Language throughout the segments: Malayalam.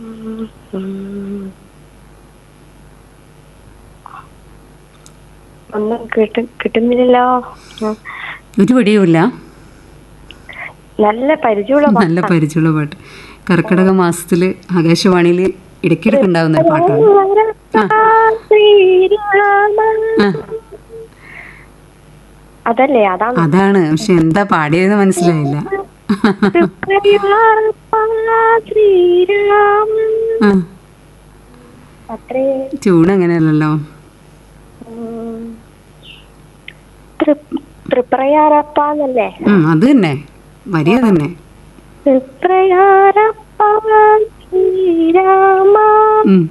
ഒന്നും കിട്ട കിട്ടുന്നില്ലല്ലോ ഉം. ഒരു പിടിയുമില്ല നല്ല പരിചയമുള്ള പാ- നല്ല പരിചയമുള്ള പാട്ട് കർക്കിടക മാസത്തിൽ ആകാശവാണിയിൽ ഇടയ്ക്കിടയ്ക്ക് ഉണ്ടാവുന്ന ഒരു പാട്ടാണ് ശ്രീരാമ. ആ, അതല്ലേ അതാണ് അതാണ് പക്ഷെ എന്താ പാടിയതെന്ന് മനസ്സിലായില്ല ശ്രീരാമ ആ, അത്രേ ട്യൂൺ അങ്ങനെയല്ലല്ലോ ഉം. തൃ- തൃപ്രയാറപ്പ എന്നല്ലേ ഉം, അത് തന്നെ വരിക തന്നെ തൃപ്രയാറപ്പ ശ്രീരാമ ഉം.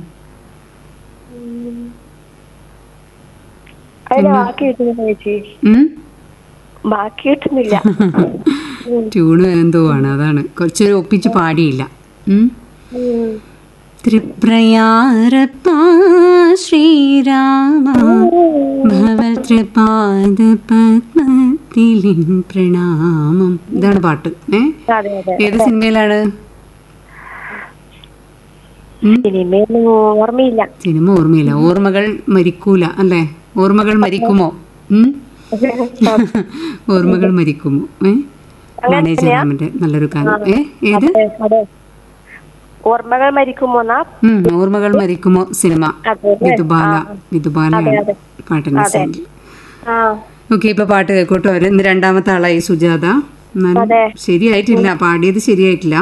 അതിന് ബാക്കി കിട്ടുന്നില്ല ചേച്ചി ഉം. ബാക്കി കിട്ടുന്നില്ല ട്യൂണ് എന്തോ ആണ് അതാണ് കുറച്ചൊരു ഒപ്പിച്ച് പാടിയില്ല ഉം. ഉം. തൃപ്രയാരപ്പ ശ്രീരാമ ഭവൽ തൃപാദ പത്മത്തിലിൻ പ്രണാമം ഇതാണ് പാട്ട് ഏ അതെ അതെ ഏത് സിനിമയിലാണ് സിനിമയൊന്നും ഓർമ്മയില്ല സിനിമ ഓർമ്മയില്ല ഓർമ്മകൾ മരിക്കൂല അല്ലേ ഓർമ്മകൾ മരിക്കുമോ ഉം? ഓർമ്മകൾ മരിക്കുമോ ഏ മാനേജ് ജയറാമിന്റെ നല്ലൊരു ഗാനം ഏ ഏത് അതെ, അതെ ഓർമ്മകൾ മരിക്കുമോന്നാ ഉം, ഓർമ്മകൾ മരിക്കുമോ സിനിമ അതെ വിധുബാല വിധുബാലയാണ് അതെ. പാട്ടിന്റെ സിംഗിൾ ആ ഓക്കെ ഇപ്പൊ പാട്ട് കേൾക്കോട്ടോ അവര് ഇന്ന് രണ്ടാമത്തെ ആളായി സുജാത എന്നാലും അതെ. ശരിയായിട്ടില്ല പാടിയത് ശരിയായിട്ടില്ല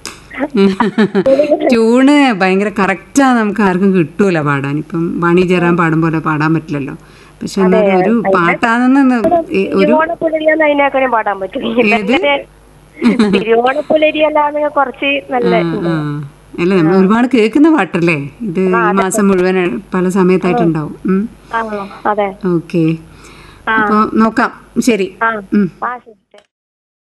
ട്യൂണ് ഭയങ്കര കറക്റ്റാ നമുക്ക് ആർക്കും കിട്ടൂല പാടാൻ ഇപ്പം വാണി ജയറാം പാടും പോലെ പാടാൻ പറ്റില്ലല്ലോ പക്ഷെ എന്നാലും ഒരു പാട്ടാണെന്ന് ഏ- ഒരു തിരുവോണപ്പുലരിയാന്ന് അതിനേക്കാളും പാടാൻ പറ്റും ഇതങ്ങനെ തിരുവോണപ്പുലരിയല്ലാന്ന് കുറച്ച് നല്ല ആ, അല്ല നമ്മൾ ഒരുപാട് കേൾക്കുന്ന പാട്ടല്ലേ ഇത് ഈ മാസം മുഴുവൻ പല സമയത്തായിട്ടുണ്ടാവും ഉം. ആ അതെ ഓക്കെ അപ്പൊ നോക്കാം ശരി ആ ഉം ആ ശരി